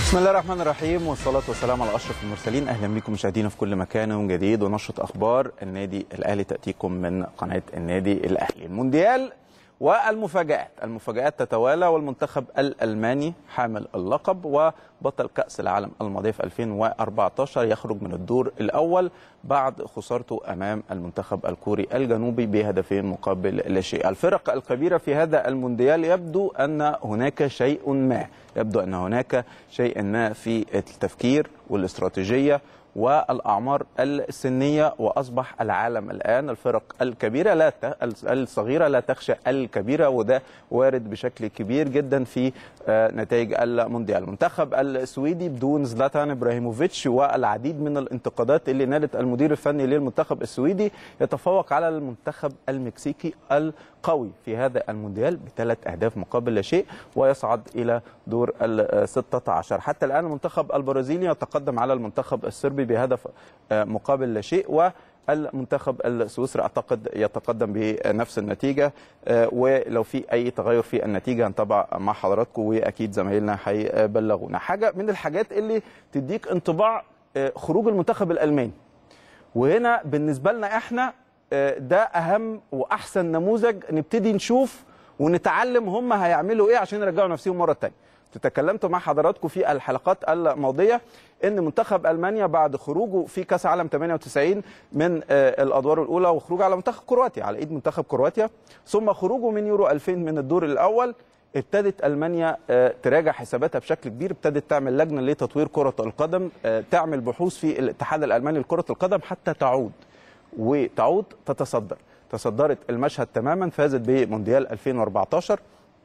بسم الله الرحمن الرحيم والصلاة والسلام على أشرف المرسلين أهلا بكم مشاهدينا في كل مكان وجديد ونشرة أخبار النادي الأهلي تأتيكم من قناة النادي الأهلي المونديال والمفاجآت المفاجآت تتوالى والمنتخب الألماني حامل اللقب وبطل كأس العالم الماضي في 2014 يخرج من الدور الأول بعد خسارته أمام المنتخب الكوري الجنوبي بهدفين مقابل لا شيء الفرق الكبيرة في هذا المونديال يبدو أن هناك شيء ما يبدو أن هناك شيء ما في التفكير والاستراتيجية والاعمار السنيه واصبح العالم الان الفرق الكبيره لا ت... الصغيره لا تخشى الكبيره وده وارد بشكل كبير جدا في نتائج المونديال المنتخب السويدي بدون زلاتان ابراهيموفيتش والعديد من الانتقادات اللي نالت المدير الفني للمنتخب السويدي يتفوق على المنتخب المكسيكي القوي في هذا المونديال بثلاث اهداف مقابل لا شيء ويصعد الى دور ال 16 حتى الان المنتخب البرازيلي يتقدم على المنتخب الصربي بهدف مقابل لا شيء والمنتخب السويسري اعتقد يتقدم بنفس النتيجه ولو في اي تغير في النتيجه هنتابع مع حضراتكم واكيد زمايلنا هيبلغونا حاجه من الحاجات اللي تديك انطباع خروج المنتخب الالماني وهنا بالنسبه لنا احنا ده اهم واحسن نموذج نبتدي نشوف ونتعلم هم هيعملوا ايه عشان يرجعوا نفسهم مره ثانيه تكلمت مع حضراتكم في الحلقات الماضيه ان منتخب المانيا بعد خروجه في كاس عالم 98 من الادوار الاولى وخروجه على منتخب كرواتيا على ايد منتخب كرواتيا ثم خروجه من يورو 2000 من الدور الاول ابتدت المانيا تراجع حساباتها بشكل كبير ابتدت تعمل لجنه لتطوير كره القدم تعمل بحوث في الاتحاد الالماني لكره القدم حتى تعود وتعود تتصدر تصدرت المشهد تماما فازت بمونديال 2014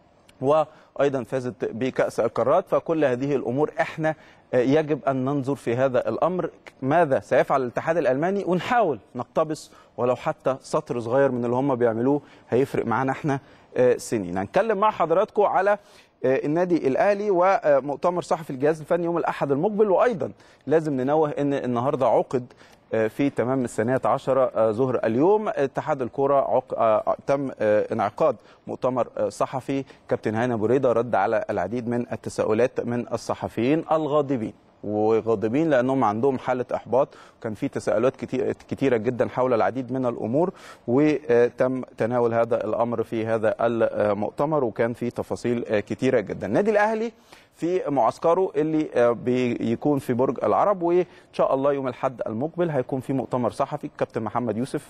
وايضا فازت بكاس القارات فكل هذه الامور احنا يجب ان ننظر في هذا الامر ماذا سيفعل الاتحاد الالماني ونحاول نقتبس ولو حتى سطر صغير من اللي هم بيعملوه هيفرق معانا احنا سنين هنتكلم مع حضراتكم على النادي الاهلي ومؤتمر صحفي الجهاز الفني يوم الاحد المقبل وايضا لازم ننوه ان النهارده عقد في تمام الثانية عشرة ظهر اليوم اتحاد الكرة عق... تم انعقاد مؤتمر صحفي كابتن هاني ابو ريده رد على العديد من التساؤلات من الصحفيين الغاضبين وغاضبين لانهم عندهم حاله احباط وكان في تساؤلات كتير كتيره جدا حول العديد من الامور وتم تناول هذا الامر في هذا المؤتمر وكان في تفاصيل كتيره جدا النادي الاهلي في معسكره اللي بيكون في برج العرب وان شاء الله يوم الاحد المقبل هيكون في مؤتمر صحفي كابتن محمد يوسف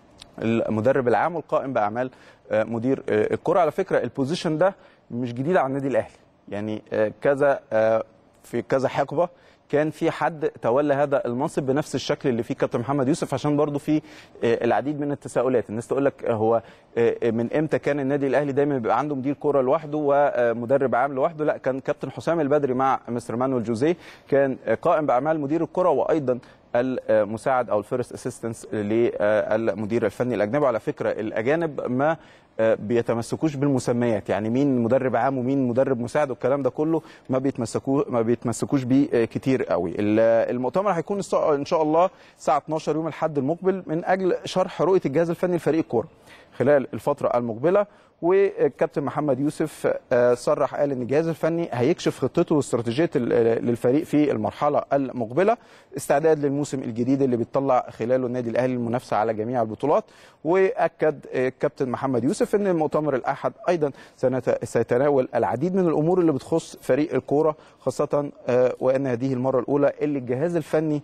المدرب العام والقائم باعمال مدير الكره على فكره البوزيشن ده مش جديد على النادي الاهلي يعني كذا في كذا حقبه كان في حد تولى هذا المنصب بنفس الشكل اللي فيه كابتن محمد يوسف عشان برضه في العديد من التساؤلات الناس تقول لك هو من امتى كان النادي الاهلي دايما بيبقى عنده مدير كوره لوحده ومدرب عام لوحده لا كان كابتن حسام البدري مع مستر مانويل جوزيه كان قائم باعمال مدير الكره وايضا المساعد او الفيرست اسيستنس للمدير الفني الاجنبي على فكره الاجانب ما بيتمسكوش بالمسميات يعني مين مدرب عام ومين مدرب مساعد والكلام ده كله ما بيتمسكوه ما بيتمسكوش بيه كتير قوي المؤتمر هيكون ان شاء الله الساعه 12 يوم الاحد المقبل من اجل شرح رؤيه الجهاز الفني لفريق الكوره خلال الفتره المقبله والكابتن محمد يوسف صرح قال ان الجهاز الفني هيكشف خطته واستراتيجيه للفريق في المرحله المقبله استعداد للموسم الجديد اللي بيطلع خلاله النادي الاهلي المنافسه على جميع البطولات واكد الكابتن محمد يوسف ان المؤتمر الاحد ايضا سيتناول العديد من الامور اللي بتخص فريق الكوره خاصه وان هذه المره الاولى اللي الجهاز الفني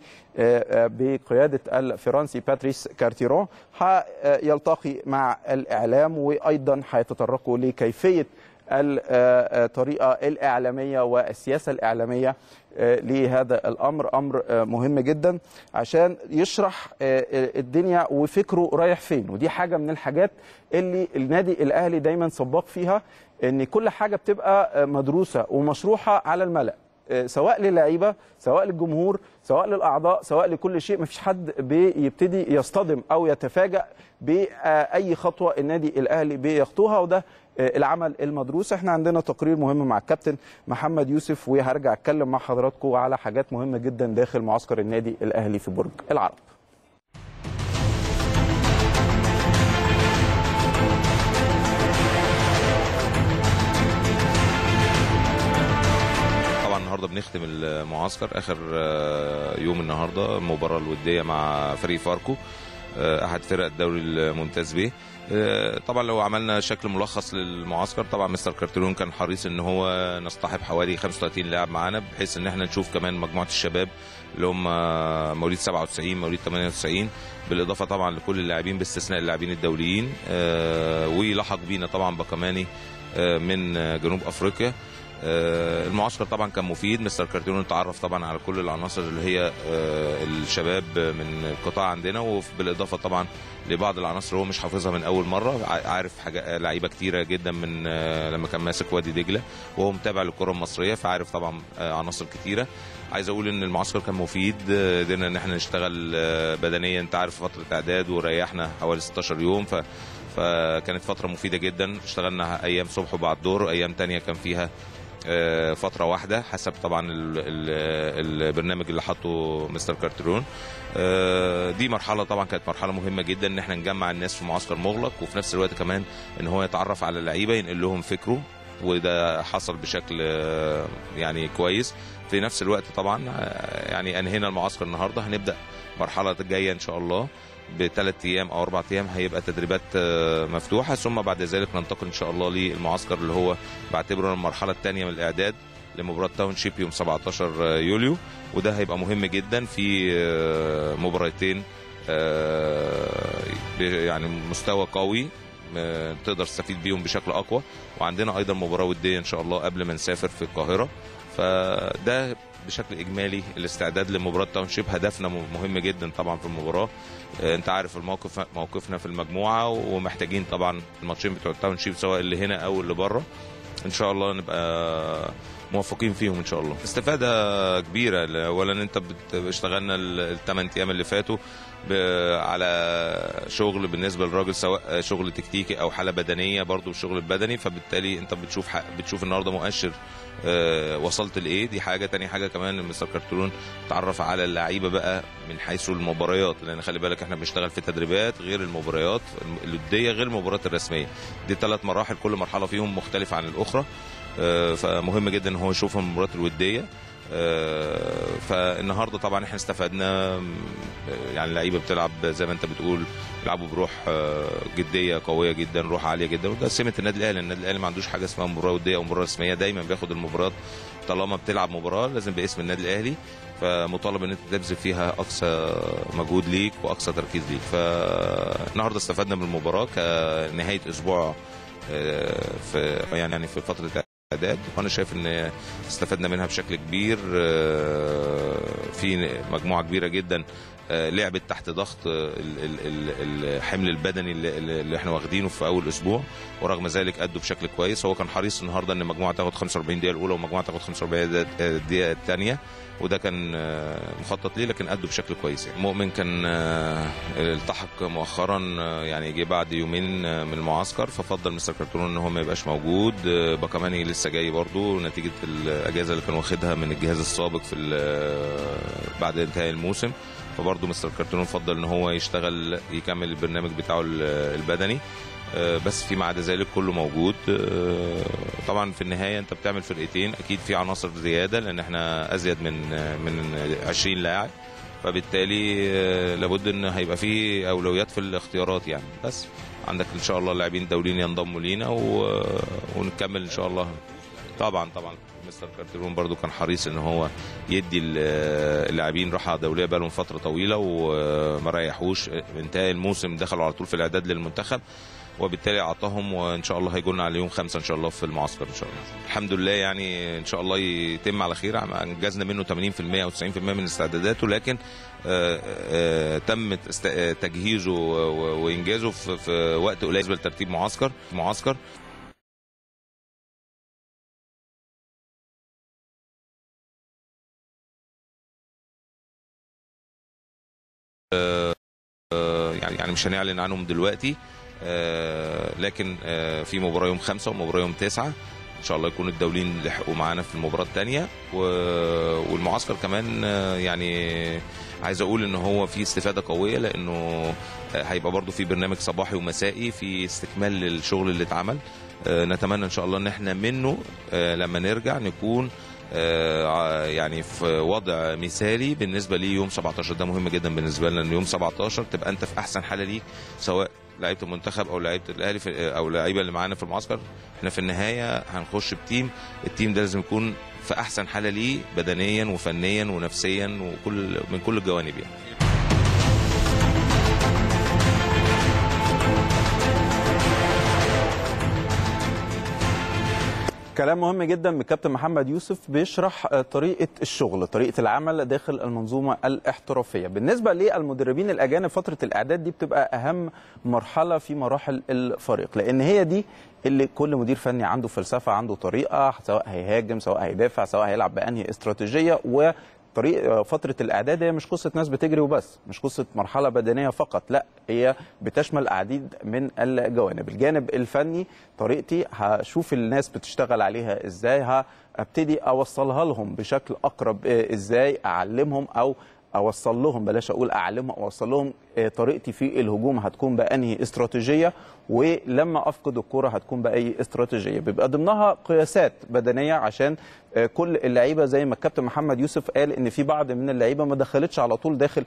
بقياده الفرنسي باتريس كارتيرون يلتقي مع الاعلام وايضا هيتطرقوا لكيفيه الطريقه الاعلاميه والسياسه الاعلاميه لهذا الامر امر مهم جدا عشان يشرح الدنيا وفكره رايح فين ودي حاجه من الحاجات اللي النادي الاهلي دايما سباق فيها ان كل حاجه بتبقى مدروسه ومشروحه على الملأ سواء للعيبه سواء للجمهور سواء للاعضاء سواء لكل شيء مفيش حد بيبتدي يصطدم او يتفاجأ باي خطوه النادي الاهلي بيخطوها وده العمل المدروس احنا عندنا تقرير مهم مع الكابتن محمد يوسف وهرجع اتكلم مع حضراتكم على حاجات مهمه جدا داخل معسكر النادي الاهلي في برج العرب النهارده بنختم المعسكر اخر آه، يوم النهارده المباراه الوديه مع فريق فاركو آه، احد فرق الدوري الممتاز به آه، طبعا لو عملنا شكل ملخص للمعسكر طبعا مستر كارتيرون كان حريص ان هو نصطحب حوالي 35 لاعب معانا بحيث ان احنا نشوف كمان مجموعه الشباب اللي هم مواليد 97 مواليد 98 بالاضافه طبعا لكل اللاعبين باستثناء اللاعبين الدوليين آه، ويلحق بينا طبعا بكماني آه، من آه، جنوب افريقيا آه، المعسكر طبعا كان مفيد مستر كارتيرون تعرف طبعا على كل العناصر اللي هي آه، الشباب من القطاع عندنا وبالاضافه طبعا لبعض العناصر هو مش حافظها من اول مره ع- عارف حاجه لعيبه كتيره جدا من آه، لما كان ماسك وادي دجله وهو متابع للكره المصريه فعارف طبعا آه، عناصر كتيره عايز اقول ان المعسكر كان مفيد آه، قدرنا ان احنا نشتغل آه، بدنيا انت عارف فتره اعداد وريحنا حوالي 16 يوم ف فكانت فتره مفيده جدا اشتغلنا ايام صبح وبعد ظهر ايام تانية كان فيها آه، فتره واحده حسب طبعا ال- ال- البرنامج اللي حطه مستر كارترون آه، دي مرحله طبعا كانت مرحله مهمه جدا ان احنا نجمع الناس في معسكر مغلق وفي نفس الوقت كمان ان هو يتعرف على اللعيبه ينقل لهم فكره وده حصل بشكل آه، يعني كويس في نفس الوقت طبعا آه، يعني انهينا المعسكر النهارده هنبدا مرحله جايه ان شاء الله بثلاث ايام او اربع ايام هيبقى تدريبات آه، مفتوحه ثم بعد ذلك ننتقل ان شاء الله للمعسكر اللي هو بعتبره المرحله الثانيه من الاعداد لمباراه تاون شيب يوم 17 يوليو وده هيبقى مهم جدا في آه، مباراتين آه، ب- يعني مستوى قوي آه، تقدر تستفيد بيهم بشكل اقوى وعندنا ايضا مباراه وديه ان شاء الله قبل ما نسافر في القاهره فده بشكل اجمالي الاستعداد لمباراه تاون شيب هدفنا م- مهم جدا طبعا في المباراه آه، انت عارف الموقف موقفنا في المجموعه ومحتاجين طبعا الماتشين بتوع التاون شيب سواء اللي هنا او اللي بره ان شاء الله نبقى موفقين فيهم ان شاء الله استفاده كبيره اولا انت بت- اشتغلنا الثمان ايام اللي فاتوا ب- على شغل بالنسبه للراجل سواء شغل تكتيكي او حاله بدنيه برضو الشغل البدني فبالتالي انت بتشوف ح- بتشوف النهارده مؤشر آه، وصلت لايه دي حاجه تاني حاجه كمان مستر كارترون تعرف على اللعيبه بقى من حيث المباريات لان خلي بالك احنا بنشتغل في تدريبات غير المباريات الوديه غير المباريات الرسميه دي ثلاث مراحل كل مرحله فيهم مختلفه عن الاخرى آه، فمهم جدا ان هو يشوف المباريات الوديه آه، فالنهارده طبعا احنا استفدنا آه، يعني اللعيبه بتلعب زي ما انت بتقول بيلعبوا بروح آه، جديه قويه جدا روح عاليه جدا وده سمه النادي الاهلي النادي الاهلي ما عندوش حاجه اسمها مباراه وديه او مباراه رسميه دايما بياخد المباريات طالما بتلعب مباراه لازم باسم النادي الاهلي فمطالب ان انت تبذل فيها اقصى مجهود ليك واقصى تركيز ليك فالنهارده استفدنا من المباراه كنهايه اسبوع آه، في يعني في فتره اعداد وانا شايف ان استفدنا منها بشكل كبير آه، في مجموعه كبيره جدا آه، لعبت تحت ضغط آه، ال- ال- ال- الحمل البدني اللي- اللي احنا واخدينه في اول اسبوع ورغم ذلك ادوا بشكل كويس هو كان حريص النهارده ان مجموعه تاخد 45 دقيقه الاولى ومجموعه تاخد 45 دقيقه الثانيه وده كان آه، مخطط ليه لكن ادوا بشكل كويس يعني. مؤمن كان آه، التحق مؤخرا آه، يعني جه بعد يومين آه، من المعسكر ففضل مستر كارتون ان هو ما يبقاش موجود آه، بكماني لسه جاي برضو نتيجه الاجازه اللي كان واخدها من الجهاز السابق في ال- بعد انتهاء الموسم فبرضه مستر كارتون فضل ان هو يشتغل يكمل البرنامج بتاعه ال- البدني آه، بس فيما عدا ذلك كله موجود آه، طبعا في النهايه انت بتعمل فرقتين اكيد في عناصر زياده لان احنا ازيد من آه، من 20 لاعب فبالتالي آه، لابد ان هيبقى في اولويات في الاختيارات يعني بس عندك ان شاء الله اللاعبين الدوليين ينضموا لينا و... ونكمل ان شاء الله طبعا طبعا مستر كارتيرون برضو كان حريص ان هو يدي ال- اللاعبين راحه دوليه بقالهم فتره طويله وما ريحوش انتهى الموسم دخلوا على طول في الاعداد للمنتخب وبالتالي اعطاهم وان شاء الله هيجونا على يوم خمسة ان شاء الله في المعسكر ان شاء الله الحمد لله يعني ان شاء الله يتم على خير انجزنا منه 80% او 90% من استعداداته لكن آه، آه، تم است- آه، تجهيزه و- و- وانجازه في في وقت قليل بالنسبه لترتيب معسكر معسكر يعني يعني مش هنعلن عنهم دلوقتي آه، لكن آه، في مباراه يوم خمسة ومباراه يوم تسعة ان شاء الله يكون الدولين لحقوا معانا في المباراه الثانيه والمعسكر كمان آه، يعني عايز اقول ان هو في استفاده قويه لانه آه، هيبقى برضو في برنامج صباحي ومسائي في استكمال للشغل اللي اتعمل آه، نتمنى ان شاء الله ان احنا منه آه، لما نرجع نكون آه، يعني في وضع مثالي بالنسبه لي يوم 17 ده مهم جدا بالنسبه لنا ان يوم 17 تبقى انت في احسن حاله ليك سواء لعيبه المنتخب او لعيبه الاهلي في او لعيبه اللي معانا في المعسكر احنا في النهايه هنخش بتيم التيم ده لازم يكون في احسن حاله ليه بدنيا وفنيا ونفسيا وكل من كل الجوانب يعني كلام مهم جدا من كابتن محمد يوسف بيشرح آه، طريقه الشغل طريقه العمل داخل المنظومه الاحترافيه بالنسبه للمدربين الاجانب فتره الاعداد دي بتبقى اهم مرحله في مراحل الفريق لان هي دي اللي كل مدير فني عنده فلسفه عنده طريقه سواء هيهاجم سواء هيدافع سواء هيلعب بانهي استراتيجيه و طريق فترة الإعداد هي مش قصة ناس بتجري وبس مش قصة مرحلة بدنية فقط لا هي بتشمل عديد من الجوانب الجانب الفني طريقتي هشوف الناس بتشتغل عليها إزاي هبتدي أوصلها لهم بشكل أقرب آه، إزاي أعلمهم أو اوصل لهم بلاش اقول اعلمهم اوصل لهم آه، طريقتي في الهجوم هتكون بانهي استراتيجيه ولما افقد الكره هتكون باي استراتيجيه بيبقى ضمنها قياسات بدنيه عشان آه، كل اللعيبه زي ما الكابتن محمد يوسف قال ان في بعض من اللعيبه ما دخلتش على طول داخل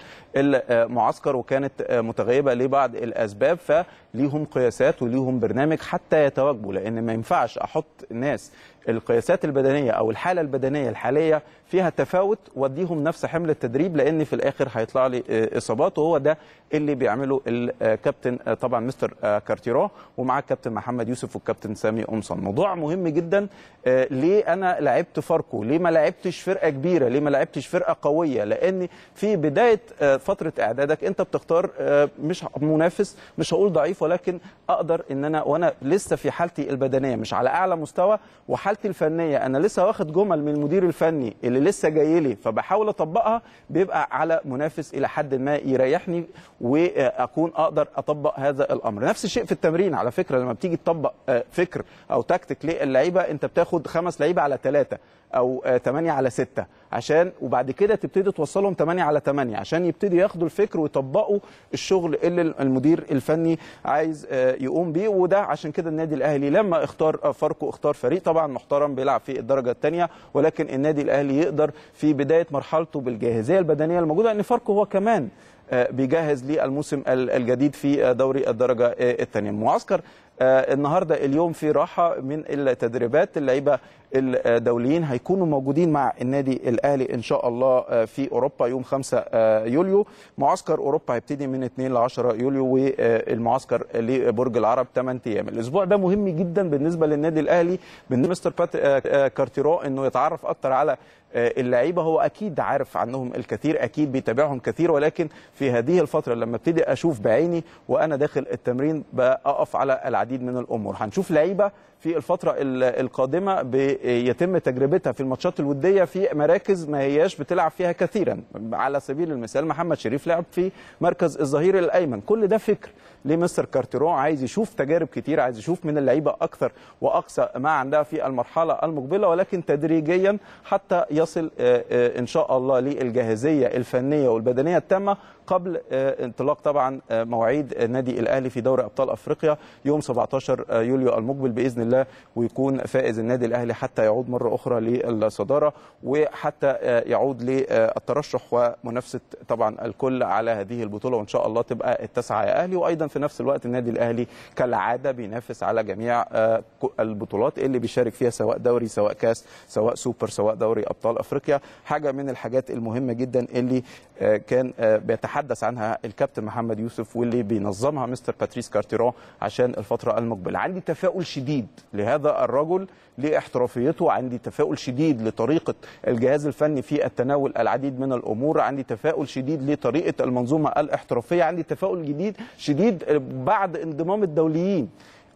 المعسكر وكانت آه، متغيبه لبعض الاسباب فليهم قياسات وليهم برنامج حتى يتواجبوا لان ما ينفعش احط ناس القياسات البدنيه او الحاله البدنيه الحاليه فيها تفاوت واديهم نفس حمل التدريب لان في الاخر هيطلع لي آه، اصابات وهو ده اللي بيعمله الكابتن آه، طبعا مستر آه، كارتيرو ومعاه الكابتن محمد يوسف والكابتن سامي قمصان موضوع مهم جدا آه، ليه انا لعبت فاركو ليه ما لعبتش فرقه كبيره ليه ما لعبتش فرقه قويه لان في بدايه آه، فتره اعدادك انت بتختار آه، مش منافس مش هقول ضعيف ولكن اقدر ان انا وانا لسه في حالتي البدنيه مش على اعلى مستوى وحالتي الفنيه انا لسه واخد جمل من المدير الفني اللي لسه جاي لي فبحاول اطبقها بيبقى على منافس الى حد ما يريحني واكون اقدر اطبق هذا الامر نفس الشيء في التمرين على فكره لما بتيجي تطبق آه، فكر او تكتيك للعيبه انت بتاخد خمس لعيبه على ثلاثه او 8 على 6 عشان وبعد كده تبتدي توصلهم 8 على 8 عشان يبتدي ياخدوا الفكر ويطبقوا الشغل اللي المدير الفني عايز آه، يقوم بيه وده عشان كده النادي الاهلي لما اختار آه، فاركو اختار فريق طبعا محترم بيلعب في الدرجه الثانيه ولكن النادي الاهلي يقدر في بدايه مرحلته بالجاهزيه البدنيه الموجوده ان فاركو هو كمان آه، بيجهز للموسم ال- الجديد في آه، دوري الدرجه آه، الثانيه معسكر آه، النهارده اليوم في راحه من التدريبات اللعيبه الدوليين هيكونوا موجودين مع النادي الاهلي ان شاء الله آه، في اوروبا يوم 5 آه، يوليو معسكر اوروبا هيبتدي من 2 ل 10 يوليو والمعسكر لبرج العرب 8 ايام الاسبوع ده مهم جدا بالنسبه للنادي الاهلي بالنسبه مستر بات آه، آه، كارتيرو انه يتعرف اكتر على آه، اللعيبه هو اكيد عارف عنهم الكثير اكيد بيتابعهم كثير ولكن في هذه الفتره لما ابتدي اشوف بعيني وانا داخل التمرين بقف على العديد من الامور هنشوف لعيبه في الفتره ال- القادمه بيتم تجربتها في الماتشات الوديه في مراكز ما هياش بتلعب فيها كثيرا على سبيل المثال محمد شريف لعب في مركز الظهير الايمن كل ده فكر لمستر كارتيرو عايز يشوف تجارب كتير عايز يشوف من اللعيبه اكثر واقصى ما عندها في المرحله المقبله ولكن تدريجيا حتى يصل آه، آه، ان شاء الله للجاهزيه الفنيه والبدنيه التامه قبل آه، انطلاق طبعا آه، مواعيد النادي الاهلي في دوري ابطال افريقيا يوم 17 يوليو المقبل باذن الله ويكون فائز النادي الاهلي حتى يعود مره اخرى للصداره وحتى آه، يعود للترشح ومنافسه طبعا الكل على هذه البطوله وان شاء الله تبقى التاسعه يا اهلي وايضا في نفس الوقت النادي الاهلي كالعاده بينافس على جميع آه، ك- البطولات اللي بيشارك فيها سواء دوري سواء كاس سواء سوبر سواء دوري ابطال افريقيا حاجه من الحاجات المهمه جدا اللي آه، كان آه، بيتحدث عنها الكابتن محمد يوسف واللي بينظمها مستر باتريس كارتيرون عشان الفتره المقبله عندي تفاؤل شديد لهذا الرجل لاحترافيته عندي تفاؤل شديد لطريقه الجهاز الفني في التناول العديد من الامور عندي تفاؤل شديد لطريقه المنظومه الاحترافيه عندي تفاؤل جديد شديد بعد انضمام الدوليين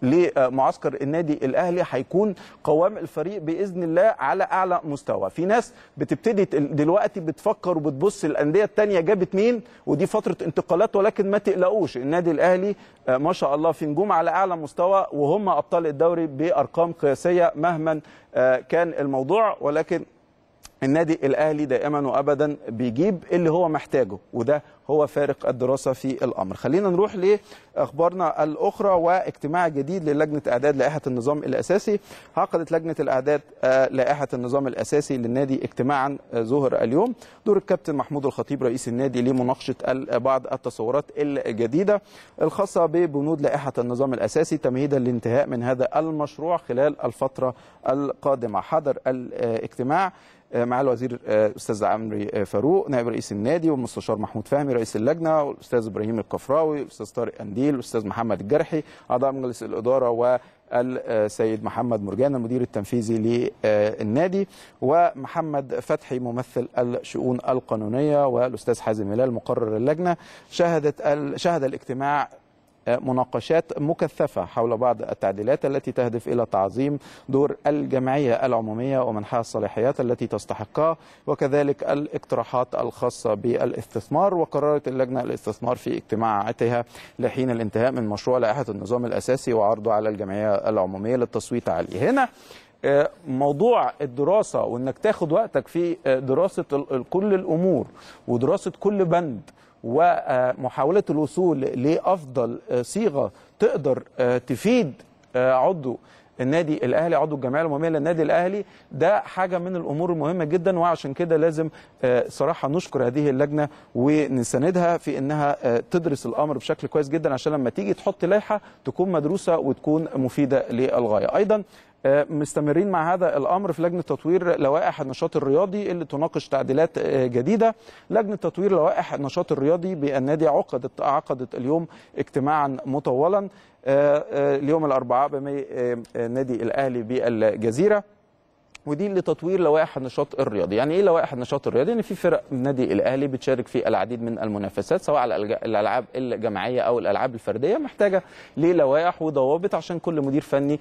لمعسكر النادي الاهلي هيكون قوام الفريق باذن الله على اعلى مستوى في ناس بتبتدي تل- دلوقتي بتفكر وبتبص الانديه الثانيه جابت مين ودي فتره انتقالات ولكن ما تقلقوش النادي الاهلي آه، ما شاء الله في نجوم على اعلى مستوى وهم ابطال الدوري بارقام قياسيه مهما آه، كان الموضوع ولكن النادي الاهلي دائما وابدا بيجيب اللي هو محتاجه وده هو فارق الدراسه في الامر خلينا نروح لاخبارنا الاخرى واجتماع جديد للجنه اعداد لائحه النظام الاساسي عقدت لجنه الاعداد آه، لائحه النظام الاساسي للنادي اجتماعا آه، ظهر اليوم دور الكابتن محمود الخطيب رئيس النادي لمناقشه ال- بعض التصورات الجديده الخاصه ببنود لائحه النظام الاساسي تمهيدا للانتهاء من هذا المشروع خلال الفتره القادمه حضر الاجتماع مع الوزير الاستاذ عمرو فاروق نائب رئيس النادي والمستشار محمود فهمي رئيس اللجنه والاستاذ ابراهيم الكفراوي الاستاذ طارق انديل والاستاذ محمد الجرحي اعضاء مجلس الاداره والسيد محمد مرجان المدير التنفيذي للنادي ومحمد فتحي ممثل الشؤون القانونيه والاستاذ حازم هلال مقرر اللجنه شهدت ال- شهد الاجتماع مناقشات مكثفة حول بعض التعديلات التي تهدف إلى تعظيم دور الجمعية العمومية ومنحها الصلاحيات التي تستحقها وكذلك الاقتراحات الخاصة بالاستثمار وقررت اللجنة الاستثمار في اجتماعاتها لحين الانتهاء من مشروع لائحة النظام الأساسي وعرضه على الجمعية العمومية للتصويت عليه هنا آه، موضوع الدراسة وانك تاخد وقتك في آه، دراسة ال- ال- كل الأمور ودراسة كل بند ومحاولة الوصول لأفضل آه، صيغة تقدر آه، تفيد آه، عضو النادي الاهلي عضو الجمعيه العموميه للنادي الاهلي ده حاجه من الامور المهمه جدا وعشان كده لازم آه، صراحه نشكر هذه اللجنه ونساندها في انها آه، تدرس الامر بشكل كويس جدا عشان لما تيجي تحط لائحه تكون مدروسه وتكون مفيده للغايه ايضا آه، مستمرين مع هذا الامر في لجنه تطوير لوائح النشاط الرياضي اللي تناقش تعديلات آه، جديده لجنه تطوير لوائح النشاط الرياضي بالنادي عقدت عقدت اليوم اجتماعا مطولا آه، آه، اليوم الاربعاء بمي آه، آه، نادي الاهلي بالجزيره ودي لتطوير لوائح النشاط الرياضي يعني ايه لوائح النشاط الرياضي يعني في فرق من النادي الاهلي بتشارك في العديد من المنافسات سواء على الج- الالعاب الجماعيه او الالعاب الفرديه محتاجه للوائح وضوابط عشان كل مدير فني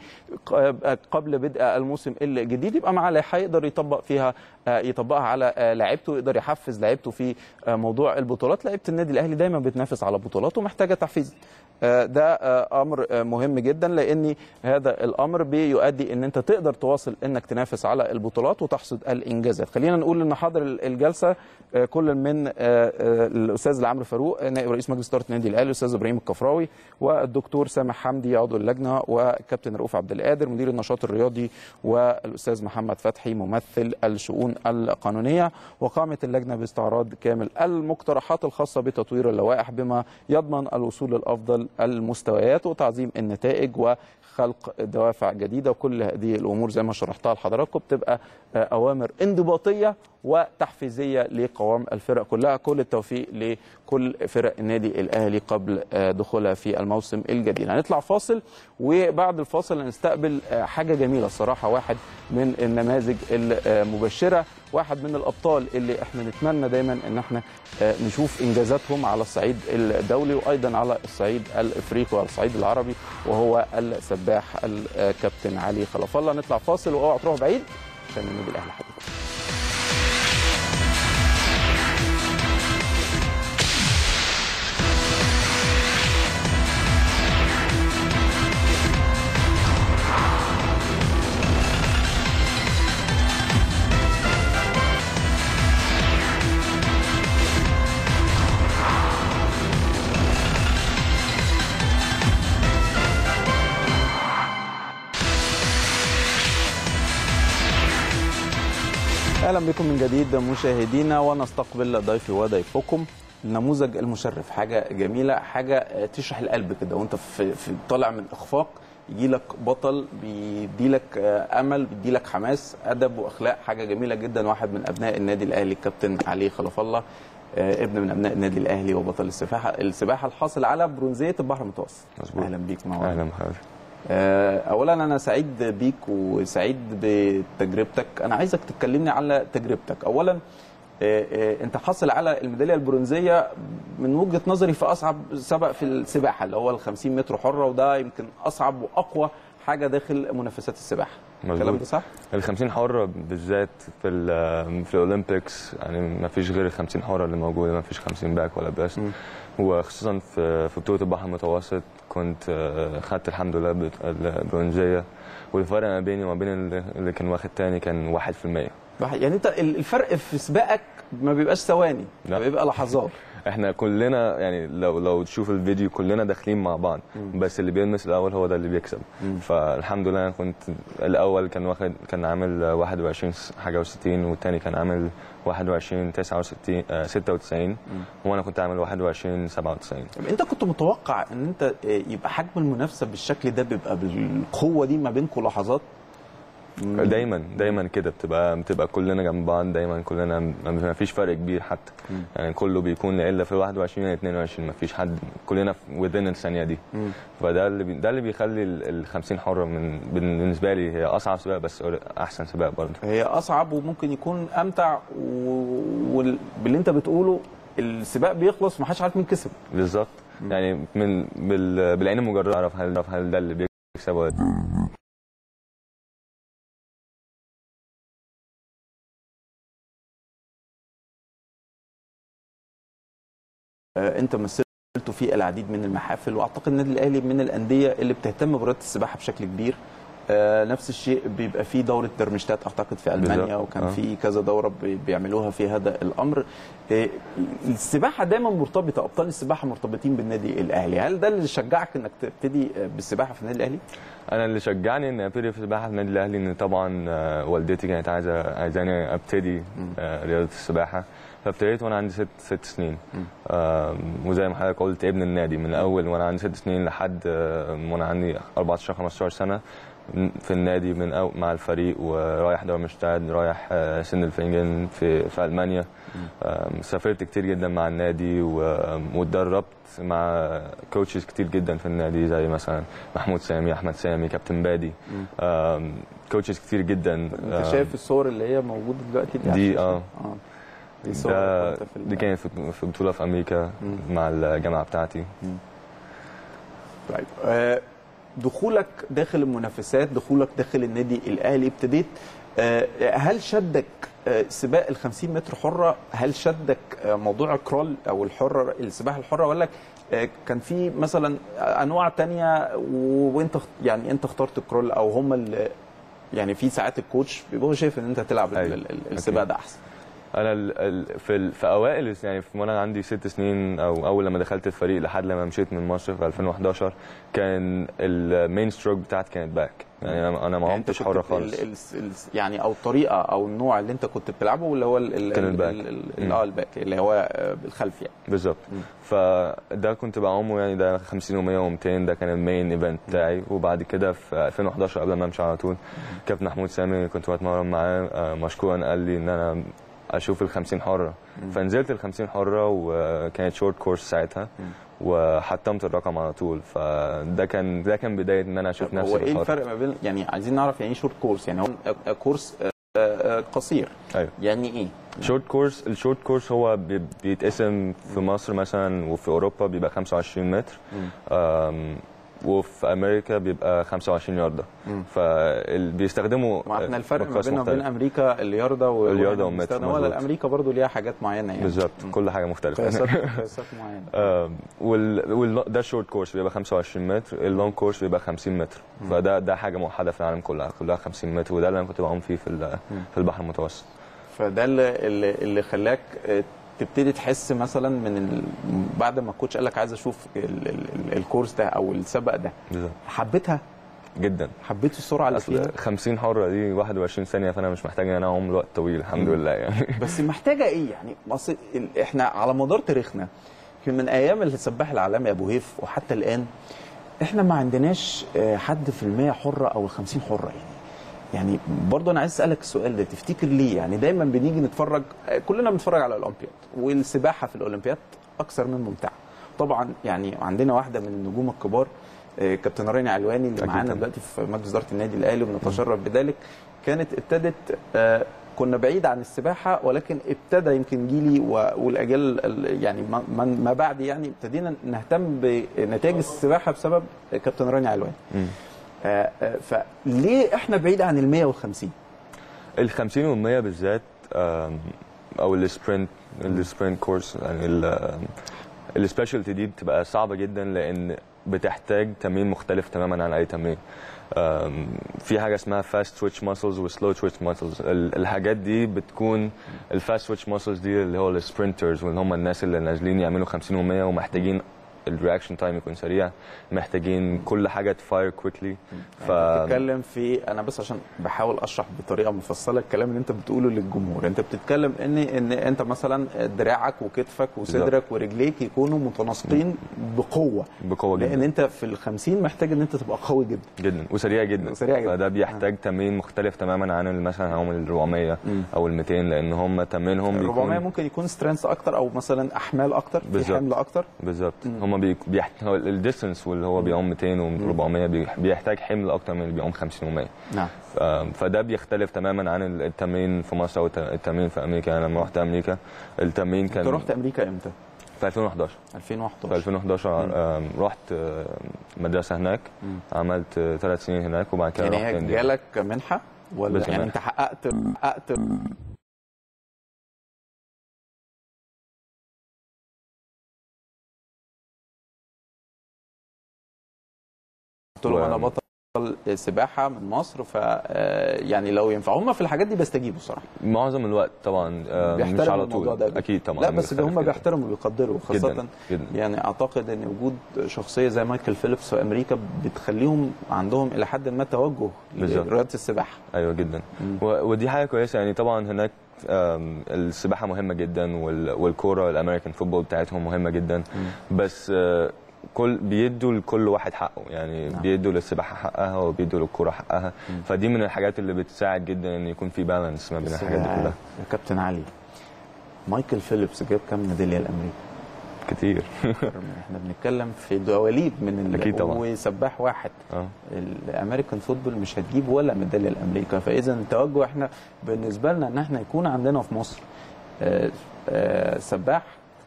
ق- قبل بدء الموسم الجديد يبقى معاه لائحه يقدر يطبق فيها آه، يطبقها على آه، لعيبته يقدر يحفز لعيبته في آه، موضوع البطولات لعيبه النادي الاهلي دايما بتنافس على بطولات ومحتاجه تحفيز آه، ده آه، امر آه، مهم جدا لان هذا الامر بيؤدي ان انت تقدر تواصل انك تنافس على البطولات وتحصد الانجازات خلينا نقول ان حاضر الجلسه آه، كل من آه، آه، الاستاذ عمرو فاروق نائب رئيس مجلس اداره النادي الاهلي الاستاذ ابراهيم الكفراوي والدكتور سامح حمدي عضو اللجنه والكابتن رؤوف عبد القادر مدير النشاط الرياضي والاستاذ محمد فتحي ممثل الشؤون القانونيه وقامت اللجنه باستعراض كامل المقترحات الخاصه بتطوير اللوائح بما يضمن الوصول للافضل المستويات وتعظيم النتائج وخلق دوافع جديده وكل هذه الامور زي ما شرحتها لحضراتكم بتبقى آه، اوامر انضباطيه وتحفيزيه لقوام الفرق كلها كل التوفيق لكل فرق النادي الاهلي قبل آه، دخولها في الموسم الجديد هنطلع فاصل وبعد الفاصل هنستقبل آه، حاجه جميله الصراحه واحد من النماذج المبشره واحد من الابطال اللي احنا نتمنى دايما ان احنا آه، نشوف انجازاتهم على الصعيد الدولي وايضا على الصعيد الافريقي وعلى الصعيد العربي وهو السباح الكابتن علي خلف الله نطلع فاصل واوعى تروح بعيد عشان النادي الاهلي حبيبي اهلا بكم من جديد مشاهدينا ونستقبل ضيفي وضيفكم النموذج المشرف حاجه جميله حاجه تشرح القلب كده وانت في, في طالع من اخفاق يجي لك بطل بيدي لك امل بيدي لك حماس ادب واخلاق حاجه جميله جدا واحد من ابناء النادي الاهلي الكابتن علي خلف الله آه، ابن من ابناء النادي الاهلي وبطل السباحه السباحه الحاصل على برونزيه البحر المتوسط مظبوط. اهلا بيك معانا اهلا بحضرتك آه، اولا انا سعيد بيك وسعيد بتجربتك انا عايزك تكلمني على تجربتك اولا آه، آه، انت حاصل على الميداليه البرونزيه من وجهه نظري في اصعب سبق في السباحه اللي هو ال 50 متر حره وده يمكن اصعب واقوى حاجه داخل منافسات السباحه مظبوط. الكلام ده صح ال 50 حره بالذات في ال في الاولمبيكس يعني ما فيش غير ال 50 حره اللي موجوده ما فيش 50 باك ولا بريست مم. وخصوصا في في بطوله البحر المتوسط كنت آه، خدت الحمد لله بت- البرونزيه والفرق ما بيني وما بين اللي اللي كان واخد تاني كان 1% يعني انت ال- الفرق في سباقك ما بيبقاش ثواني لا. بيبقى لحظات احنا كلنا يعني لو لو تشوف الفيديو كلنا داخلين مع بعض بس اللي بيلمس الاول هو ده اللي بيكسب فالحمد لله انا كنت الاول كان واخد كان عامل 21 حاجه و60 والتاني كان عامل 21 69 آه، 96 وانا كنت عامل 21 97 طب انت كنت متوقع ان انت آه، يبقى حجم المنافسه بالشكل ده بيبقى بالقوه دي ما بينكم لحظات دايما دايما كده بتبقى بتبقى كلنا جنب بعض دايما كلنا م- ما فيش فرق كبير حتى يعني كله بيكون الا في ال 21 يا 22 ما فيش حد كلنا within الثانيه دي فده اللي بي ده اللي بيخلي ال 50 حره من بالنسبه لي هي اصعب سباق بس احسن سباق برضه هي اصعب وممكن يكون امتع وباللي انت بتقوله السباق بيخلص ومحدش عارف مين كسب بالظبط يعني من بال بالعين المجرده اعرف هل هل ده اللي بيكسب ولا آه، انت مثلته في العديد من المحافل واعتقد النادي الاهلي من الانديه اللي بتهتم برياضه السباحه بشكل كبير آه، نفس الشيء بيبقى في دوره درمشتات اعتقد في المانيا بالظبط. وكان آه. في كذا دوره بي- بيعملوها في هذا الامر آه، السباحه دايما مرتبطه ابطال السباحه مرتبطين بالنادي الاهلي هل ده اللي شجعك انك تبتدي آه، بالسباحه في النادي الاهلي انا اللي شجعني اني ابتدي في السباحه في النادي الاهلي ان طبعا آه، والدتي كانت عايزه عايزاني ابتدي آه، رياضه السباحه فابتديت وانا عندي ست ست سنين آم، وزي ما حضرتك قلت ابن النادي من اول وانا عندي ست سنين لحد آه، وانا عندي 14 15 سنه في النادي من أو مع الفريق ورايح دارمشتاد رايح آه، سن الفنجن في في المانيا آم، سافرت كتير جدا مع النادي و- واتدربت مع كوتشز كتير جدا في النادي زي مثلا محمود سامي احمد سامي كابتن بادي آم، كوتشز كتير جدا انت آم، شايف الصور اللي هي موجوده دلوقتي على دي، الشاشة؟ آه. دي صور ده وأنت في ال- دي كانت في- في بطوله في امريكا مم. مع الجامعه بتاعتي طيب آه، دخولك داخل المنافسات دخولك داخل النادي الاهلي ابتديت آه، هل شدك آه، سباق ال 50 متر حره هل شدك آه، موضوع الكرول او الحره السباحه الحره ولا آه، كان في مثلا انواع تانية و- وانت اخت- يعني انت اخترت الكرول او هم اللي يعني في ساعات الكوتش بيبقى هو شايف ان انت تلعب أيوة. ال- ال- السباق ده احسن انا ال- ال- في ال- في اوائل يعني في- وانا عندي ست سنين او اول لما دخلت الفريق لحد لما مشيت من مصر في 2011 كان المين ستروك بتاعتي كانت باك يعني انا انا ما يعني أنت عمتش كنت حره ال- خالص ال- ال- يعني او الطريقه او النوع اللي انت كنت بتلعبه اللي هو ال- ال- كان ال- الباك. ال- ال- مم. اه الباك اللي هو آه، بالخلف يعني بالظبط فده كنت بعومه يعني ده 50 و100 و200 ده كان المين ايفنت بتاعي وبعد كده في 2011 قبل ما امشي على طول كابتن محمود سامي كنت بتمرن معاه آه، مشكورا قال لي ان انا اشوف ال 50 حره فنزلت ال 50 حره وكانت شورت كورس ساعتها وحطمت الرقم على طول فده كان ده كان بدايه ان انا اشوف طب نفسي هو في ايه الحرة. الفرق ما بين يعني عايزين نعرف يعني ايه شورت كورس يعني هو آه، كورس آه، آه، قصير ايوه يعني ايه شورت كورس الشورت كورس هو بي- بيتقسم في مصر مثلا وفي اوروبا بيبقى 25 متر آم، وفي امريكا بيبقى 25 يارده فبيستخدموا ما احنا الفرق ما مقياس بيننا وبين مختلف. امريكا الياردة و- الياردة وإحنا والمتر، بنستخدم- ولا مظبوط. الامريكا برضو ليها حاجات معينه يعني بالظبط كل حاجه مختلفه قياسات قياسات معينه آم، وال... وال... ده الشورت كورس بيبقى 25 متر اللونج كورس بيبقى 50 متر فده ده حاجه موحده في العالم كلها كلها 50 متر وده اللي انا كنت بعوم فيه في ال... في البحر المتوسط فده اللي اللي, اللي خلاك آه، تبتدي تحس مثلا من ال... بعد ما الكوتش قال لك عايز اشوف ال... ال... ال- الكورس ده او السبق ده بالظبط حبيتها جدا حبيت السرعه اللي فيها اصل 50 حره دي 21 ثانيه فانا مش محتاج ان انا اعوم لوقت طويل الحمد لله يعني بس محتاجه ايه يعني اصل ال- احنا على مدار تاريخنا يمكن من ايام السباح العالمي ابو هيف وحتى الان احنا ما عندناش آه، حد في المية حره او الخمسين حره يعني يعني برضه انا عايز اسالك السؤال ده تفتكر ليه يعني دايما بنيجي نتفرج آه، كلنا بنتفرج على الاولمبياد والسباحه في الاولمبياد اكثر من ممتعه طبعا يعني عندنا واحده من النجوم الكبار آه، كابتن راني علواني اللي أكيد معانا طبعاً. دلوقتي في مجلس اداره النادي الاهلي وبنتشرف بذلك كانت ابتدت آه، كنا بعيد عن السباحه ولكن ابتدى يمكن جيلي و- والاجيال ال- يعني ما- من- ما بعد يعني ابتدينا نهتم بنتائج السباحه بسبب كابتن راني علواني مم. آه، آه، فليه احنا بعيد عن ال 150 ال 50 وال 100 بالذات آم، او السبرنت السبرنت كورس يعني ال- السبيشالتي دي بتبقى صعبه جدا لان بتحتاج تمرين مختلف تماما عن اي تمرين أم، في حاجه اسمها فاست تويتش ماسلز وسلو تويتش ماسلز الحاجات دي بتكون الفاست تويتش ماسلز دي اللي هو السبرنترز واللي هم الناس اللي نازلين يعملوا 50 و100 ومحتاجين الرياكشن تايم يكون سريع محتاجين كل حاجه تفاير كويكلي ف يعني بتتكلم في انا بس عشان بحاول اشرح بطريقه مفصله الكلام اللي انت بتقوله للجمهور انت بتتكلم ان ان انت مثلا دراعك وكتفك وصدرك ورجليك يكونوا متناسقين بقوه بقوه جدا لان انت في ال 50 محتاج ان انت تبقى قوي جدا جدا وسريع جدا وسريع جدا. فده بيحتاج تمرين مختلف تماما عن مثلا هم ال 400 مم. او ال 200 لان هم تمرينهم 400 بيكون ممكن يكون سترينث اكتر او مثلا احمال اكتر في بالظبط. حمل اكتر بالظبط هم بي... بيحت... الديستنس واللي هو بيعوم 200 و 400 بي... بيحتاج حمل اكتر من اللي بيعوم 50 و100 نعم ف... فده بيختلف تماما عن التمرين في مصر او الت- التمرين في امريكا انا لما رحت امريكا التمرين انت كان رحت امريكا امتى؟ في 2011 في 2011 2011 آم، رحت آم، مدرسه هناك مم. عملت ثلاث سنين هناك وبعد كده يعني رحت هي انديانا جالك منحه ولا بس يعني منحة. انت حققت حققت قلت لهم و- انا بطل سباحه من مصر ف آه، يعني لو ينفع هم في الحاجات دي بيستجيبوا صراحه معظم الوقت طبعا آه، مش بيحترموا على الموضوع طول ده اكيد طبعا لا بس بيختلف هم جداً. بيحترموا وبيقدروا خاصه جدا جدا يعني اعتقد ان وجود شخصيه زي مايكل فيليبس في امريكا بتخليهم عندهم الى حد ما توجه بالظبط. لرياضه السباحه ايوه جدا مم. و- ودي حاجه كويسه يعني طبعا هناك آم، السباحه مهمه جدا وال- والكوره الامريكان فوتبول بتاعتهم مهمه جدا بس آه، كل بيدوا لكل واحد حقه يعني نعم. بيدوا للسباحه حقها وبيدوا للكوره حقها فدي من الحاجات اللي بتساعد جدا ان يكون في بالانس ما بين بس الحاجات دي يا- كلها يا كابتن علي مايكل فيليبس جاب كام ميداليه لامريكا؟ كتير احنا بنتكلم في دواليب من ال... أكيد طبعا. وسباح واحد اه الامريكان فوتبول مش هتجيب ولا ميداليه لامريكا فاذا التوجه احنا بالنسبه لنا ان احنا يكون عندنا في مصر آه، آه، سباح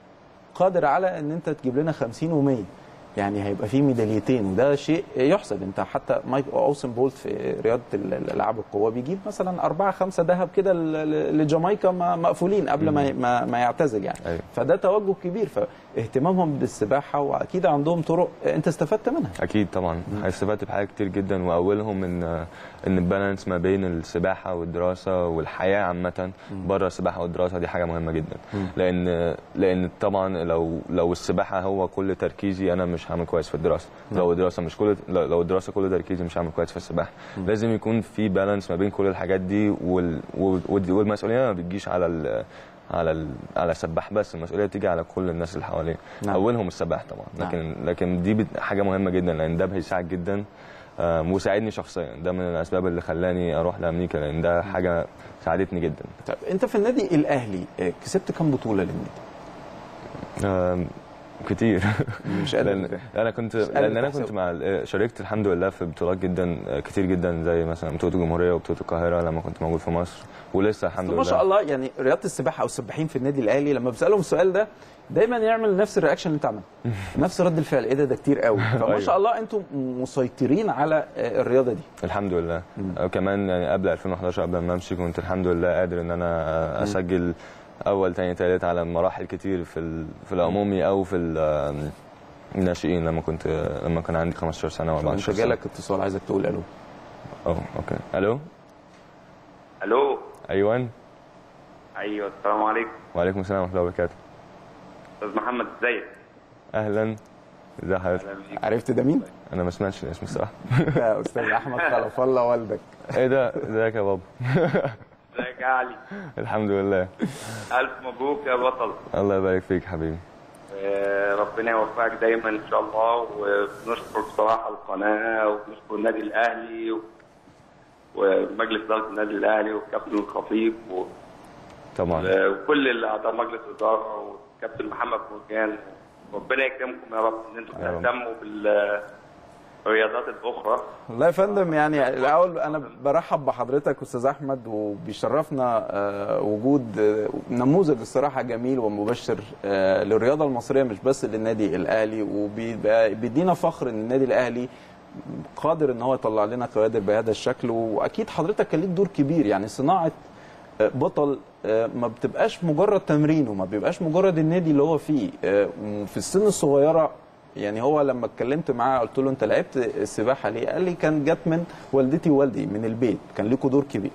قادر على ان انت تجيب لنا 50 و100 يعني هيبقى في ميداليتين وده شيء يحسب انت حتى مايك اوسن بولت في رياضه ال- الالعاب القوه بيجيب مثلا أربعة خمسة ذهب كده ل- ل- لجامايكا ما- مقفولين قبل ما ما, ما يعتزل يعني أيوة. فده توجه كبير فاهتمامهم بالسباحه واكيد عندهم طرق انت استفدت منها اكيد طبعا استفدت بحاجات كتير جدا واولهم ان ان البالانس ما بين السباحه والدراسه والحياه عامه بره السباحه والدراسه دي حاجه مهمه جدا لان لان طبعا لو لو السباحه هو كل تركيزي انا مش هعمل كويس في الدراسه لو الدراسه مش كل لو لو الدراسه كل تركيزي مش هعمل كويس في السباحه لازم يكون في بالانس ما بين كل الحاجات دي وال وال- والمسؤوليه ما بتجيش على ال على ال على السباح بس المسؤوليه بتيجي على كل الناس اللي حواليه نعم. اولهم السباح طبعا نعم. لكن لكن دي بت- حاجه مهمه جدا لان ده هيساعد جدا آم، وساعدني شخصيا ده من الاسباب اللي خلاني اروح لامريكا لان ده حاجه ساعدتني جدا طب انت في النادي الاهلي آه، كسبت كام بطوله للنادي؟ آم، كتير مش قادر لان انا كنت قادر لان انا تحسب. كنت مع ال- شاركت الحمد لله في بطولات جدا كتير جدا زي مثلا بطوله الجمهوريه وبطوله القاهره لما كنت موجود في مصر ولسه الحمد لله ما شاء الله يعني رياضه السباحه او السباحين في النادي الاهلي لما بسالهم السؤال ده دايما يعمل نفس الرياكشن اللي انت عملته نفس رد الفعل ايه ده ده كتير قوي فما أيوة. شاء الله انتم مسيطرين على آه، الرياضه دي الحمد لله كمان يعني قبل 2011 قبل ما امشي كنت الحمد لله قادر ان انا اسجل اول تاني تالت على مراحل كتير في ال- في العمومي او في ال- الناشئين لما كنت لما كان عندي 15 سنه و 14 انت سنه جالك اتصال عايزك تقول الو اه اوكي الو الو ايوان ايوه السلام عليكم وعليكم السلام ورحمه الله وبركاته استاذ محمد ازيك اهلا ازي حضرتك اهلا بيك عرفت ده مين؟ انا ما سمعتش الاسم الصراحه ده استاذ احمد خلف الله والدك ايه ده ازيك يا بابا ازيك يا علي الحمد لله الف مبروك يا بطل الله يبارك فيك حبيبي آه، ربنا يوفقك دايما ان شاء الله وبنشكر بصراحه القناه وبنشكر النادي الاهلي و- ومجلس اداره النادي الاهلي والكابتن الخطيب و- طبعا وكل الاعضاء مجلس الاداره والكابتن محمد مرجان ربنا يكرمكم يا رب ان انتم يا رب. تهتموا بالرياضات الاخرى والله يا فندم يعني الاول انا برحب بحضرتك استاذ احمد وبيشرفنا آه، وجود آه، نموذج الصراحه جميل ومبشر آه، للرياضه المصريه مش بس للنادي الاهلي وبيدينا فخر ان النادي الاهلي قادر ان هو يطلع لنا كوادر بهذا الشكل واكيد حضرتك كان ليك دور كبير يعني صناعه آه، بطل آه، ما بتبقاش مجرد تمرين وما بيبقاش مجرد النادي اللي هو فيه آه، في السن الصغيره يعني هو لما اتكلمت معاه قلت له انت لعبت السباحه ليه؟ قال لي كان جت من والدتي ووالدي من البيت كان ليكوا دور كبير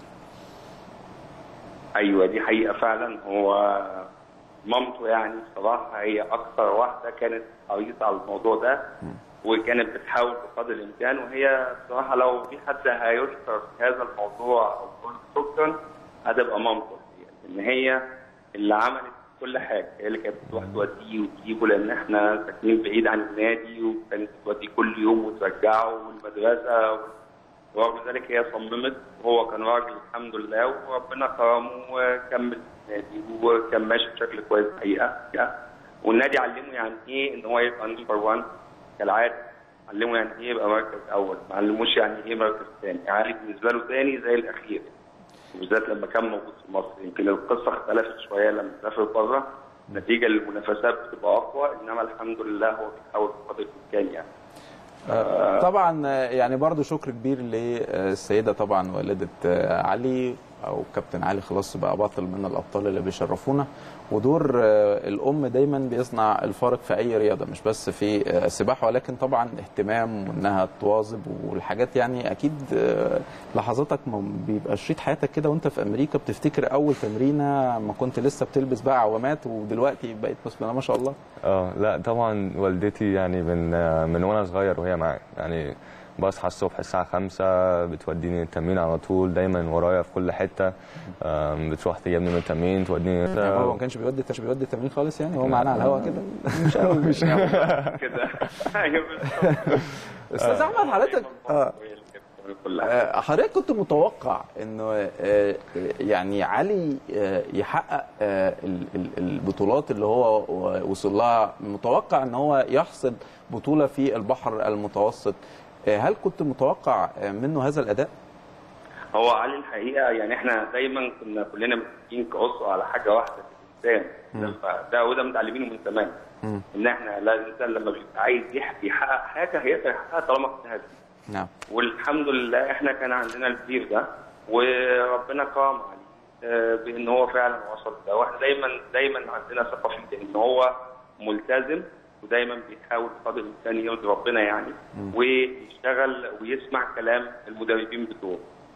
ايوه دي حقيقه فعلا هو مامته يعني بصراحه هي اكثر واحده كانت حريصه على الموضوع ده وكانت بتحاول بقدر الامكان وهي بصراحه لو في حد هيشكر في هذا الموضوع او يقول شكرا هتبقى مامته ان هي اللي عملت كل حاجه هي اللي كانت بتروح توديه وتجيبه لان احنا ساكنين بعيد عن النادي وكانت بتوديه كل يوم وترجعه والمدرسه ورغم ذلك هي صممت وهو كان راجل الحمد لله وربنا كرمه وكمل في النادي وكان ماشي بشكل كويس الحقيقه والنادي علمه يعني ايه ان هو يبقى نمبر 1 كالعاده علمه يعني ايه يبقى مركز اول ما علموش يعني ايه مركز ثاني يعني بالنسبه له ثاني زي الاخير وبالذات لما كان موجود في مصر يمكن القصه اختلفت شويه لما سافر بره نتيجه للمنافسات بتبقى اقوى انما الحمد لله هو بيحاول بقدر الامكان يعني طبعا يعني برضو شكر كبير للسيده طبعا والده علي او كابتن علي خلاص بقى بطل من الابطال اللي بيشرفونا ودور الام دايما بيصنع الفارق في اي رياضه مش بس في السباحه ولكن طبعا اهتمام وانها تواظب والحاجات يعني اكيد لحظاتك ما بيبقى شريط حياتك كده وانت في امريكا بتفتكر اول تمرينه ما كنت لسه بتلبس بقى عوامات ودلوقتي بقيت بسم الله ما شاء الله اه لا طبعا والدتي يعني من من وانا صغير وهي معايا يعني بصحى الصبح الساعة خمسة بتوديني التمرين على طول دايما ورايا في كل حتة آم، بتروح تجيبني من التمرين توديني يعني هو ما كانش بيودي كانش بيودي التمرين خالص يعني هو معانا على الهوا كده مش قوي مش قوي كده ايوه بالظبط. استاذ احمد حضرتك اه هي اللي كانت بتعمل كل حاجه آه، حضرتك كنت متوقع انه آه، يعني علي آه، يحقق آه، ال- ال- البطولات اللي هو وصل لها متوقع ان هو يحصد بطوله في البحر المتوسط آه، هل كنت متوقع آه، منه هذا الاداء؟ هو علي الحقيقه يعني احنا دايما كنا كلنا متفقين كاسره على حاجه واحده في الانسان لما- ده وده متعلمينه من زمان ان احنا لا الانسان لما بيبقى عايز يح- يحقق حاجه هيقدر يحققها طالما اجتهد نعم والحمد لله احنا كان عندنا الكبير ده وربنا كرم عليه آه، بان هو فعلا وصل ده واحنا دايما دايما عندنا ثقه فيه لان هو ملتزم ودايما بيحاول بقدر الامكان يرضي ربنا يعني ويشتغل ويسمع كلام المدربين بتوعه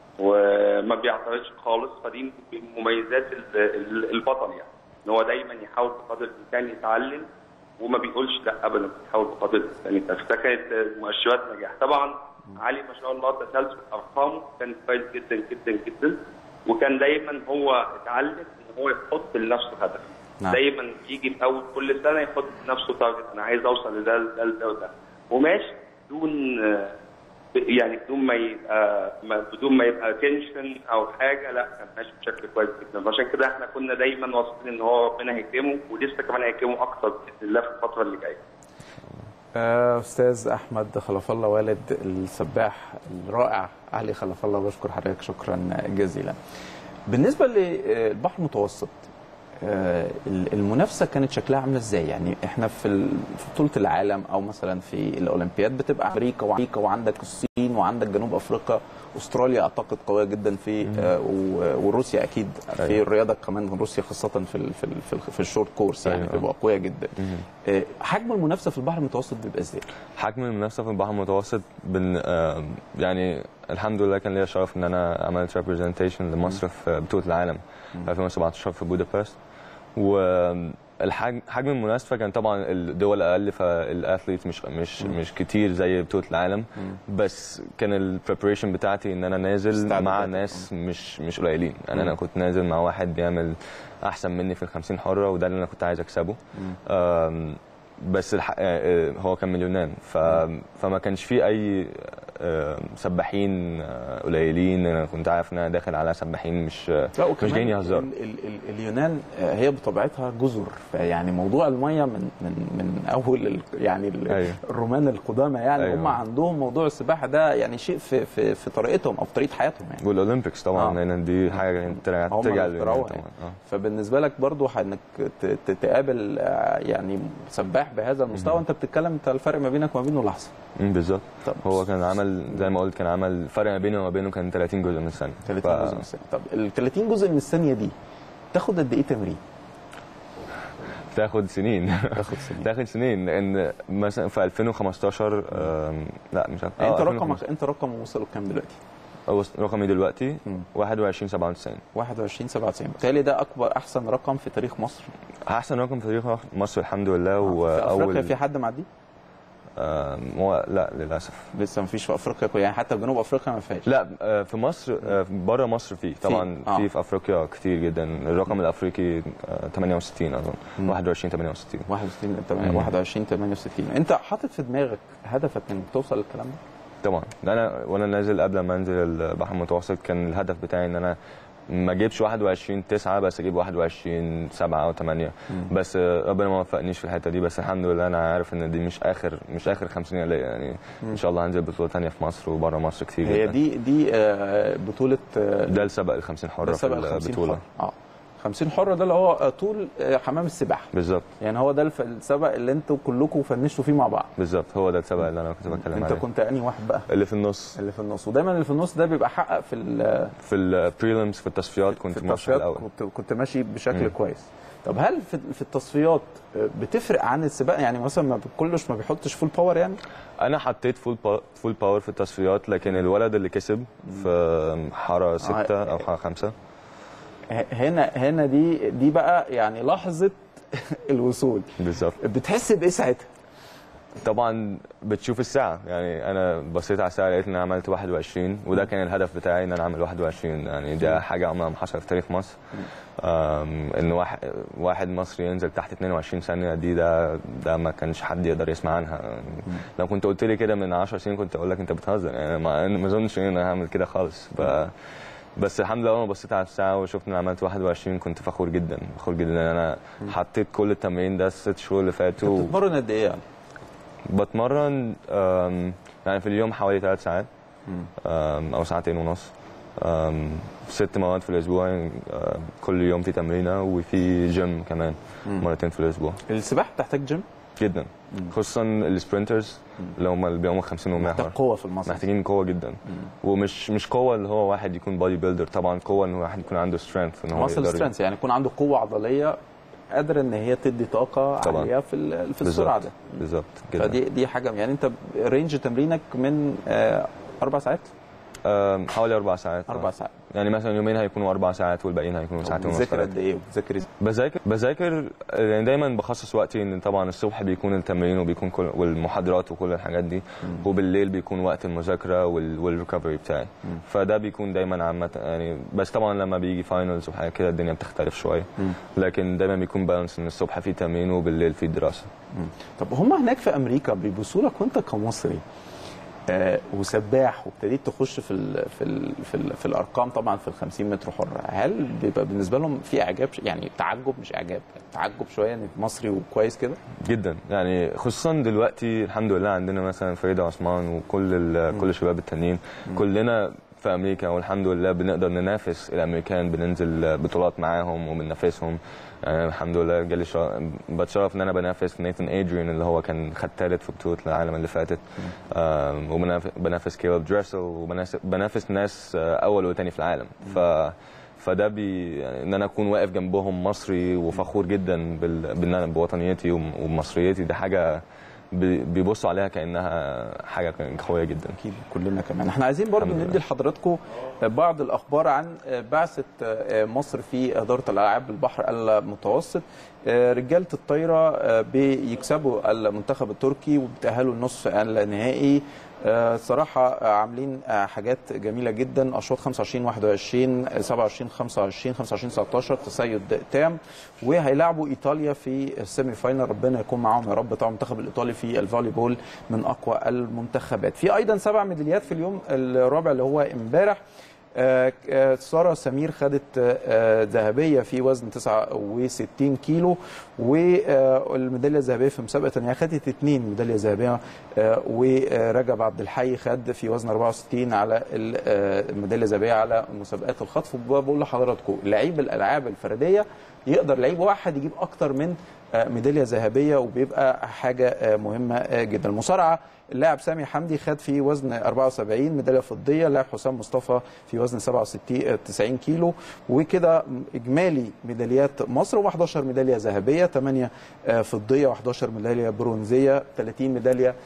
وما بيعترضش خالص فدي من مميزات ال- ال- البطل يعني ان هو دايما يحاول بقدر الامكان يتعلم وما بيقولش لا ابدا بيحاول بقدر الامكان يتعلم. فده كانت مؤشرات نجاح طبعا علي ما شاء الله تسلسل ارقامه كان كويس جدا جدا جدا وكان دايما هو اتعلم ان هو يحط لنفسه هدف نعم. دايما يجي في اول كل سنه يحط لنفسه تارجت انا عايز اوصل لده لده لده وده وماشي بدون آه، يعني بدون ما يبقى ما بدون ما يبقى تنشن او حاجه لا كان ماشي بشكل كويس جدا عشان كده احنا كنا دايما واثقين ان هو ربنا هيكرمه ولسه كمان هيكرمه اكتر باذن الله في الفتره اللي جايه. آه، استاذ احمد خلف الله والد السباح الرائع علي خلف الله بشكر حضرتك شكرا جزيلا بالنسبه للبحر المتوسط آه، المنافسه كانت شكلها عامله ازاي يعني احنا في ال- في بطوله العالم او مثلا في الاولمبياد بتبقى امريكا وامريكا وعندك الصين وعندك جنوب افريقيا استراليا اعتقد قويه جدا في آه، و- وروسيا اكيد في أيوة. الرياضه كمان روسيا خاصه في ال في ال في, ال في الشورت كورس يعني أيوة. بتبقى قويه جدا آه، حجم المنافسه في البحر المتوسط بيبقى ازاي؟ حجم المنافسه في البحر المتوسط بن آه، يعني الحمد لله كان ليا شرف ان انا عملت ريبرزنتيشن لمصر في بطوله العالم في 2017 في بودابست والحجم حجم المنافسه كان طبعا الدول اقل فالاثليت مش مش مش كتير زي بطوله العالم بس كان البريبريشن بتاعتي ان انا نازل استعداد. مع ناس مش مش قليلين يعني انا كنت نازل مع واحد بيعمل احسن مني في ال 50 حره وده اللي انا كنت عايز اكسبه آم، بس الح... آه، هو كان مليونان ف... فما كانش فيه اي آه، سباحين آه، قليلين انا كنت عارف ان انا داخل على سباحين مش لا مش وكمان جايين يهزروا ال ال ال اليونان آه، هي بطبيعتها جزر فيعني موضوع الميه من من من اول ال يعني ال أيوة. الرومان القدامى يعني أيوة. هم عندهم موضوع السباحه ده يعني شيء في في, في طريقتهم او في طريقه حياتهم يعني والاولمبيكس طبعا آه. لان دي حاجه ترجع هم ترجع اللي لليونان اخترعوها طبعا يعني. آه. فبالنسبه لك برضو انك ت- ت- تقابل آه، يعني سباح بهذا المستوى انت بتتكلم انت الفرق ما بينك وما بينه لحظه مم، بالظبط طب هو كان عمل زي ما قلت كان عمل فرق ما بينه وما بينه كان 30 جزء من الثانيه 30 ف- جزء من الثانيه طب ال 30 جزء من الثانيه دي تاخد قد ايه تمرين؟ تاخد سنين تاخد سنين تاخد سنين لان مثلا في 2015 آم، لا مش عارف انت آه، رقمك انت رقم وصل كام دلوقتي؟ أو رقمي دلوقتي مم. 21 97 21 97 بالتالي ده اكبر احسن رقم في تاريخ مصر احسن رقم في تاريخ مصر الحمد لله في افريقيا واول في حد معديه؟ آم، هو لا للاسف لسه ما فيش في افريقيا كلها، يعني حتى في جنوب افريقيا ما فيهاش لا آه، في مصر بره مصر فيه طبعا آه. في في افريقيا كتير جدا الرقم الافريقي آه، 68 اظن 21 68 61 تمام مم. 21 68 انت حاطط في دماغك هدفك انك توصل للكلام ده؟ طبعا انا وانا نازل قبل ما انزل البحر المتوسط كان الهدف بتاعي ان انا ما اجيبش 21 9 بس اجيب 21 7 او 8 بس آه، ربنا ما وفقنيش في الحته دي بس الحمد لله انا عارف ان دي مش اخر مش اخر 50 ليا يعني ان شاء الله هنزل بطوله ثانيه في مصر وبره مصر كتير هي جدا دي دي آه، بطوله آه، ده السبق ال 50 حره ده في سبق ال 50 البطوله حره اه 50 حره ده اللي هو آه، طول آه، حمام السباحه بالظبط يعني هو ده الف- السبق اللي انتوا كلكم فنشتوا فيه مع بعض بالظبط هو ده السبق اللي انا كنت بتكلم انت عليه كنت انهي واحد بقى اللي في النص اللي في النص ودايما اللي في النص ده بيبقى حقق في ال- في البريلمز في التصفيات كنت في مرشح التصفيات الاول كنت كنت ماشي بشكل مم. كويس طب هل في في التصفيات آه، بتفرق عن السباق يعني مثلا ما كلش ما بيحطش فول باور يعني انا حطيت فول با... فول باور في التصفيات لكن الولد اللي كسب في حاره ستة او حاره خمسة ه- هنا هنا دي دي بقى يعني لحظه الوصول بالظبط بتحس بايه ساعتها؟ طبعا بتشوف الساعه يعني انا بصيت على الساعه لقيت ان انا عملت 21 وده كان الهدف بتاعي ان انا اعمل 21 يعني ده حاجه عمرها ما حصلت في تاريخ مصر أم، ان واحد واحد مصري ينزل تحت 22 ثانيه دي ده ده ما كانش حد يقدر يسمع عنها لو كنت قلت لي كده من 10 سنين كنت اقول لك انت بتهزر يعني ما ما اظنش ان انا هعمل كده خالص ف بس الحمد لله لما بصيت على الساعه وشفت ان أنا عملت 21 كنت فخور جدا فخور جدا ان انا حطيت كل التمرين ده الست شهور اللي فاتوا بتتمرن قد ايه يعني؟ بتمرن أم، يعني في اليوم حوالي ثلاث ساعات أم، او ساعتين ونص أم، ست مواد في الاسبوع يعني، أم، كل يوم في تمرينه وفي جيم كمان مرتين في الاسبوع السباحه بتحتاج جيم جدا خصوصا السبرنترز اللي هم اللي بيعوموا 50 و100 محتاج قوه في المصرف محتاجين قوه جدا ومش مش قوه اللي هو واحد يكون بودي بيلدر طبعا قوه ان واحد يكون عنده سترينث ان هو ماسل يقدر سترينث يعني يكون عنده قوه عضليه قادره ان هي تدي طاقه طبعاً. عاليه في ال- في السرعه بالظبط ده بالظبط جدا فدي دي حاجه يعني انت رينج تمرينك من آه، اربع ساعات أم، حوالي اربع ساعات اربع ساعات يعني مثلا يومين هيكونوا اربع ساعات والباقيين هيكونوا ساعتين ونص بتذاكر ثلاثة. قد ايه وبتذاكر ازاي بذاكر بذاكر يعني دايما بخصص وقتي ان طبعا الصبح بيكون التمرين وبيكون كل والمحاضرات وكل الحاجات دي وبالليل بيكون وقت المذاكره وال- والريكفري بتاعي فده بيكون دايما عامه يعني بس طبعا لما بيجي فاينلز وحاجات كده الدنيا بتختلف شويه لكن دايما بيكون بالانس ان الصبح في تمرين وبالليل في دراسه طب هم هناك في امريكا بيبصوا لك وانت كمصري آه وسباح وابتديت تخش في ال في ال في, ال في الارقام طبعا في ال 50 متر حر هل بيبقى بالنسبه لهم في اعجاب يعني تعجب مش اعجاب تعجب شويه انك مصري وكويس كده جدا يعني خصوصا دلوقتي الحمد لله عندنا مثلا فريده عثمان وكل ال- كل الشباب التانيين كلنا في امريكا والحمد لله بنقدر ننافس الامريكان بننزل بطولات معاهم وبننافسهم يعني الحمد لله جالي شرف بتشرف ان انا بنافس نيثن ادريان اللي هو كان خد ثالث في بطوله العالم اللي فاتت آم، وبنافس بنافس كيلب دريسل وبنافس بنافس ناس آه، اول وثاني في العالم ف فده بي يعني ان انا اكون واقف جنبهم مصري وفخور جدا بال... بان انا بوطنيتي وم- وبمصريتي دي حاجه بي- بيبصوا عليها كانها حاجه قويه جدا اكيد كلنا كمان احنا عايزين برضو الحمد لله. ندي لحضراتكم بعض الاخبار عن بعثه مصر في اداره الالعاب البحر المتوسط رجاله الطايره بيكسبوا المنتخب التركي وبيتاهلوا النصف النهائي صراحة عاملين حاجات جميلة جدا أشواط 25 21 27 25 25 19 تسيد تام وهيلعبوا إيطاليا في السيمي فاينل ربنا يكون معاهم يا رب طبعا المنتخب الإيطالي في الفولي بول من أقوى المنتخبات في أيضا سبع ميداليات في اليوم الرابع اللي هو امبارح آه، آه، ساره سمير خدت آه، ذهبيه في وزن 69 كيلو والميداليه الذهبيه في مسابقه ثانيه خدت اثنين ميداليه ذهبيه آه، ورجب عبد الحي خد في وزن 64 على ال- آه، الميداليه الذهبيه على مسابقات الخطف وبقول لحضراتكم لعيب الالعاب الفرديه يقدر لعيب واحد يجيب اكتر من آه، ميداليه ذهبيه وبيبقى حاجه آه، مهمه آه، جدا المصارعه اللاعب سامي حمدي خد في وزن 74 ميداليه فضيه اللاعب حسام مصطفى في وزن 67 آه، 90 كيلو وكده اجمالي ميداليات مصر و11 ميداليه ذهبيه 8 آه، فضيه و11 ميداليه برونزيه 30 ميداليه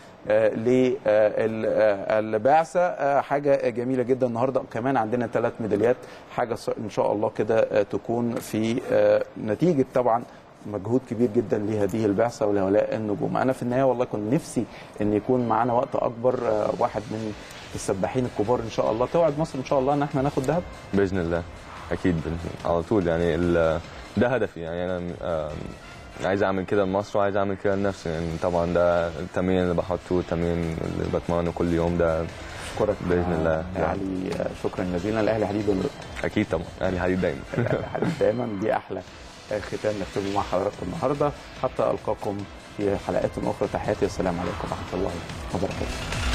للبعثه آه، حاجه جميله جدا النهارده كمان عندنا ثلاث ميداليات حاجه ص- ان شاء الله كده آه، تكون في آه، نتيجه طبعا مجهود كبير جدا لهذه البعثه ولهؤلاء النجوم انا في النهايه والله كنت نفسي ان يكون معانا وقت اكبر آه، واحد من السباحين الكبار ان شاء الله توعد مصر ان شاء الله ان احنا ناخد ذهب باذن الله اكيد بإذن- على طول يعني ال- ده هدفي يعني انا آم، عايز اعمل كده لمصر وعايز اعمل كده لنفسي يعني طبعا ده التمرين اللي بحطه والتمرين اللي بتمرنه كل يوم ده اشكرك بإذن الله. يا علي آه، شكرا جزيلا الاهلي حديد ولا اكيد طبعا اهلي حديد دايما الأهلي حديد دايما دي احلى آه، ختام نختمه مع حضراتكم النهارده حتى القاكم في حلقات اخرى تحياتي والسلام عليكم ورحمه الله وبركاته